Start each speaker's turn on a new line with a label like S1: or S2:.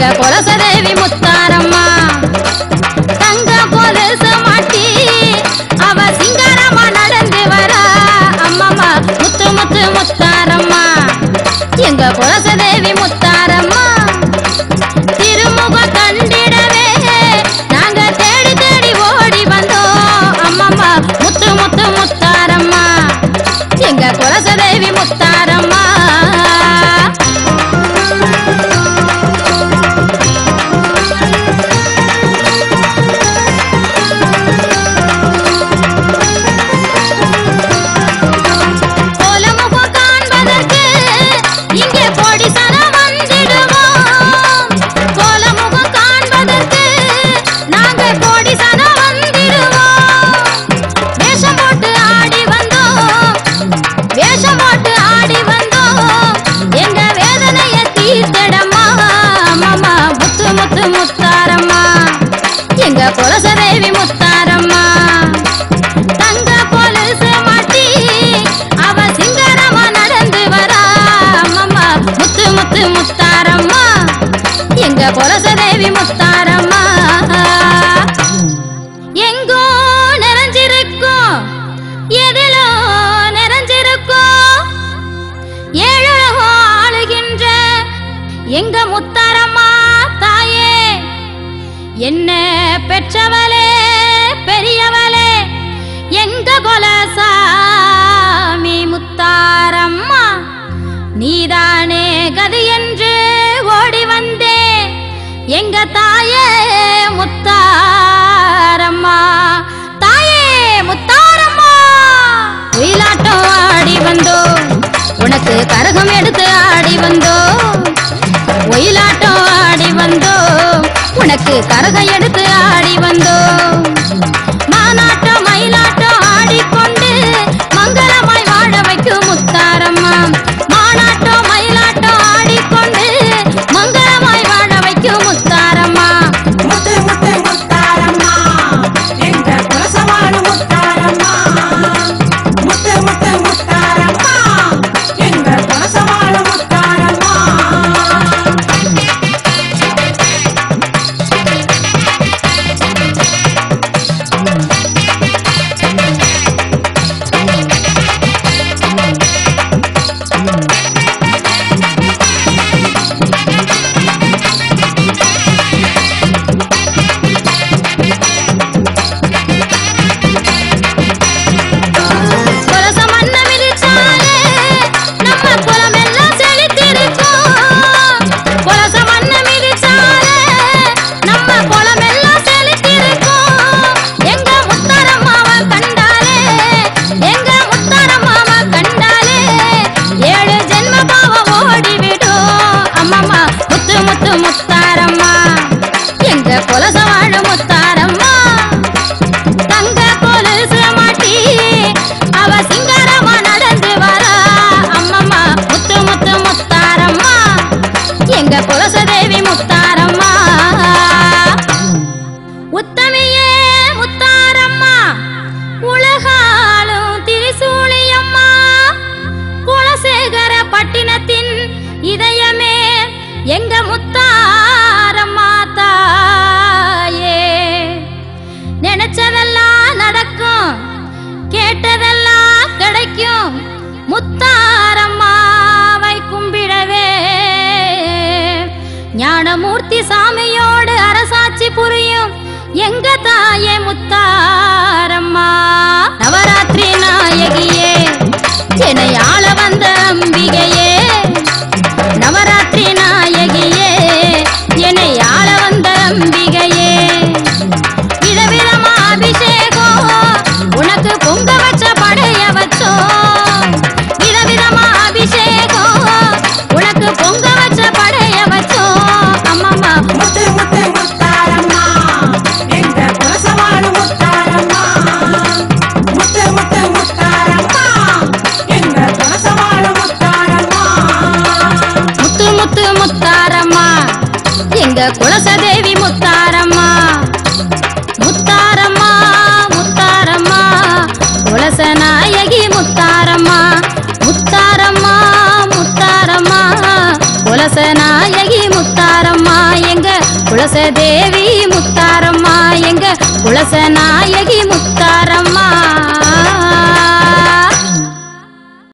S1: கொலசதேவி முத்தாரம்மா தங்க கொலுச மாட்டி அவ சிங்காரமா நடந்து வரா அம்மம்மா முத்து முத்து முத்தாரம்மா எங்க குலசதேவி முத்தாரம்மா திருமுக கண்டிடவே நாங்க தேடி தேடி ஓடி வந்தோம் அம்மம்மா முத்து முத்து முத்தாரம்மா எங்க குலசதேவி முத்தாரம்மா கோலமுகம் காண்பதற்கு இங்கே கோடிசனம் வந்திடுவோம் கோலமுகம் காண்பதற்கு நாங்க கோடிசனம் வந்திடுவோம் வேஷம் போட்டு ஆடி வந்தோம் வேஷம் போட்டு ஆடி வந்தோம் எங்க வேதனைய தீர்த்தடம்மா அம்மம்மா முத்து முத்து முத்தாரம்மா எங்க குலசதேவி முத்தாரம்மா தங்க கொலுசு மாட்டி அவ சிங்கரமா நடந்து வரா அம்மம்மா முத்து முத்து முத்தாரம்மா எங்க குலசதேவி முத்தாரம்மா எங்கோ நிறைஞ்சிருக்கும் எதிலோ நிறைஞ்சிருக்கும் ஏழுலகம் ஆளுகின்ற எங்க முத்தாரம்மா தாயே என்ன பெற்றவளே பெரியவளே எங்க கொலசாமி முத்தாரம்மா நீதானே கதி என்று ஓடி வந்தே எங்க தாயே முத்தாரம்மா தாயே முத்தாரம்மா ஒயிலாட்டம் ஆடி வந்தோம் உனக்கு கரகம் எடுத்து ஆடி வந்தோம் ஒயிலாட்டம் ஆடி வந்தோம் உனக்கு கரகம் எடுத்து ஆடி வந்தோம் மானாட்டம் மயிலாட்டம் ஆடிக்கொண்டு மங்களமாய் வாழ வைக்கும் முத்தாரம்மா மானாட்டம் மயிலாட்டம் ஆடிக்கொண்டு மங்களமாய் வாழ வைக்கும் முத்தாரம்மா
S2: முத்து முத்து முத்தாரம்மா எங்க குலசமான முத்தாரம்மா முத்து முத்து முத்தாரம்மா எங்க குலசமான முத்தாரம்மா
S1: கொலச மண்ண மிதிச்சாலே நம்ம குலமெல்லாம் செழித்திருக்கும் கொலச மண்ண மிதிச்சாலே நம்ம குலமெல்லாம் செழித்திருக்கும் எங்க முத்தாரம்மாவை கண்டாலே எங்க முத்தாரம்மாவை கண்டாலே ஏழு ஜென்ம பாவம் ஓடிவிடும் அம்மம்மா முத்து முத்து முத்தாரம்மா எங்க கொலச வாழ முத்தாரம்மா தங்க கொலுசு மாட்டி அவ சிங்காரமா நடந்து வரா அம்மம்மா முத்து முத்து முத்தாரம்மா எங்க குலசதேவி முத்தாரம்மா உத்தமியே முத்தாரம்மா உலகாலும் திரிசூலியம்மா குலசேகர பட்டினத்தின் இதயமே எங்க முத்தாரம்மா தாயே நினைச்சதெல்லாம் நடக்கும் கேட்டதெல்லாம் கிடைக்கும் முத்தாரம்மாவை கும்பிடவே ஞானமூர்த்தி சாமியோடு அரசாட்சி புரியும் எங்க தாயே முத்தாரம்மா நவராத்திரி நாயகியே என்னை ஆள வந்த அம்பிகையே நவராத்திரி நாயகியே என்னை ஆள வந்த அம்பிகையே விதவிதமா அபிஷேகம் உனக்கு பொங்க வச்ச படைய வச்சோம் விதவிதமா அபிஷேகம் உனக்கு பொங்க வச்ச படைய வச்சோம் அம்மம்மா
S2: முத்து முத்து முத்தாரம்மா எங்க குலசமான முத்தாரம்மா முத்து முத்து முத்தாரம்மா எங்க குலசமான முத்தாரம்மா
S1: முத்து முத்து முத்தாரம்மா எங்க குலசதேவி முத்தாரம்மா முத்தாரம்மா முத்தாரம்மா குலசநாயகி முத்தாரம்மா முத்தாரம்மா முத்தாரம்மா குலசநாயகி முத்தாரம்மா எங்க குலசநாயகி